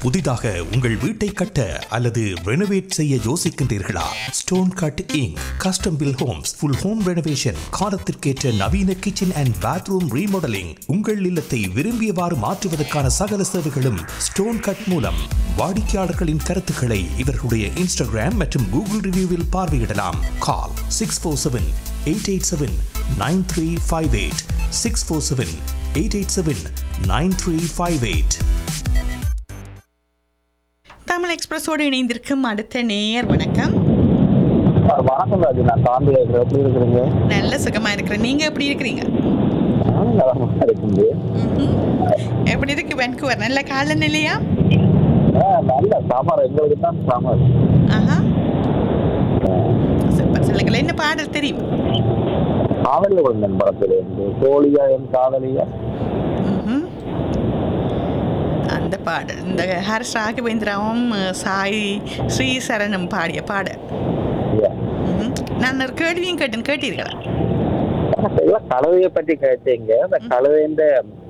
புதிதாக உங்கள் வீட்டை கட்ட அல்லது ரெனோவேட் செய்ய யோசிக்கின்றீர்களா stone cutting custom build homes full home renovation காலத்திற்கேற்ற நவீன கிச்சன் அண்ட் பாத்ரூம் ரீமாடலிங் உங்கள் இல்லத்தை விரும்பியவாறு மாற்றுவதற்கான சகல சேவைகளும் ஸ்டோன் கட் மூலம் வாடிக்கையாளர்களின் கருத்துக்களை இவர்களுடைய இன்ஸ்டாகிராம் மற்றும் கூகுள் ரிவ்யூவில் பார்வையிடலாம் call six four seven eight eight seven nine three five eight six four seven eight eight seven nine three five eight Tamil எக்ஸ்பிரஸோடு இணைந்திருக்கும் அடுத்த நேயர் வணக்கம் வணக்கம் ராஜு நான் சாந்தி இருக்கிறேன் எப்படி இருக்கிறீங்க நல்ல சுகமா இருக்கிறேன் நீங்க எப்படி இருக்கிறீங்க நானும் நலமா இருக்குது ம்ஹும். எப்படி இருக்கு வென்குவர் நல்ல காலநிலையா ஆ, நல்ல சாம்பார் எங்களுக்கு தான் சாம்பார் ஆஹா சூப்பர் சொல்லுங்கள் என்ன பாடல் தெரியும் காதலி விழுந்தன் படத்துல இருந்து கோழியா என் காதலியா ம்ஹும். அந்த பாடல் இந்த ஹரிஷ் ராகவேந்திராவும் சாய் ஸ்ரீசரணும் பாடிய பாடல் ஐயா. ம்ஹும். நான் ஒரு கேள்வியும் கேட்டேன் கேட்டீர்களா எல்லாம் கழுதையை பற்றி கேட்டீங்க அந்த கழுதைன்ற